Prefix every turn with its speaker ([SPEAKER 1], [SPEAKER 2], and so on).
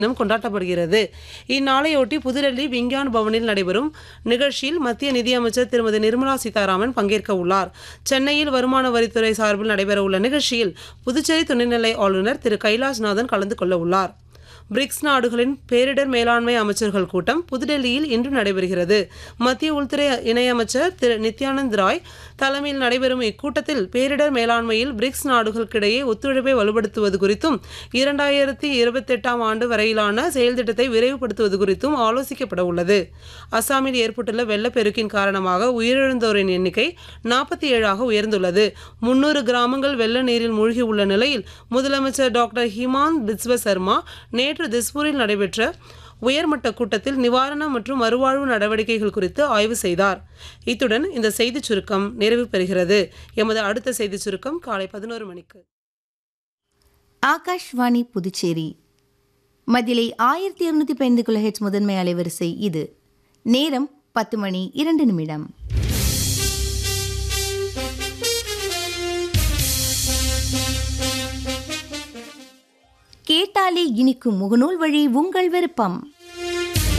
[SPEAKER 1] தினம் கொண்டாடப்படுகிறது இந்நாளையொட்டி புதுடெல்லி விஞ்ஞான் பவனில் நடைபெறும் நிகழ்ச்சியில் மத்திய நிதியமைச்சர் திருமதி நிர்மலா சீதாராமன் பங்கேற்க உள்ளார் சென்னையில் வருமான வரித்துறை சார்பில் நடைபெறவுள்ள நிகழ்ச்சியில் புதுச்சேரி துணைநிலை ஆளுநர் திரு கைலாஷ்நாதன் கலந்து கொள்ள உள்ளார் பிரிக்ஸ் நாடுகளின் பேரிடர் மேலாண்மை அமைச்சர்கள் கூட்டம் புதுடெல்லியில் இன்று நடைபெறுகிறது மத்திய உள்துறை இணையமைச்சர் திரு நித்யானந்த் ராய் தலைமையில் நடைபெறும் இக்கூட்டத்தில் பேரிடர் மேலாண்மையில் பிரிக்ஸ் நாடுகளுக்கிடையே ஒத்துழைப்பை வலுப்படுத்துவது குறித்தும் இரண்டாயிரத்தி இருபத்தெட்டாம் ஆண்டு வரையிலான செயல் திட்டத்தை விரைவுபடுத்துவது குறித்தும் ஆலோசிக்கப்பட உள்ளது அசாமில் ஏற்பட்டுள்ள வெள்ளப்பெருக்கின் காரணமாக உயிரிழந்தோரின் எண்ணிக்கை நாற்பத்தி ஏழாக உயர்ந்துள்ளது முன்னூறு கிராமங்கள் வெள்ள நீரில் மூழ்கி உள்ள நிலையில் முதலமைச்சர் டாக்டர் ஹிமாந்த் பிஸ்வ சர்மா நேற்று திஸ்பூரில் நடைபெற்ற உயர்மட்ட கூட்டத்தில் நிவாரணம் மற்றும் மறுவாழ்வு நடவடிக்கைகள் குறித்து ஆய்வு செய்தார் இத்துடன் இந்த செய்திச் சுருக்கம் நிறைவு பெறுகிறது எமது அடுத்த செய்திச் சுருக்கம் காலை பதினோரு மணிக்கு
[SPEAKER 2] ஆகாஷ்வாணி புதுச்சேரி மதிலை ஆயிரத்தி இருநூத்தி பதினைந்து கிலோஹெட்ஸ் முதன்மை அலைவரிசை இது நேரம் பத்து மணி இரண்டு நிமிடம் கேட்டாலே இனிக்கும் முகநூல் வழி உங்கள் விருப்பம்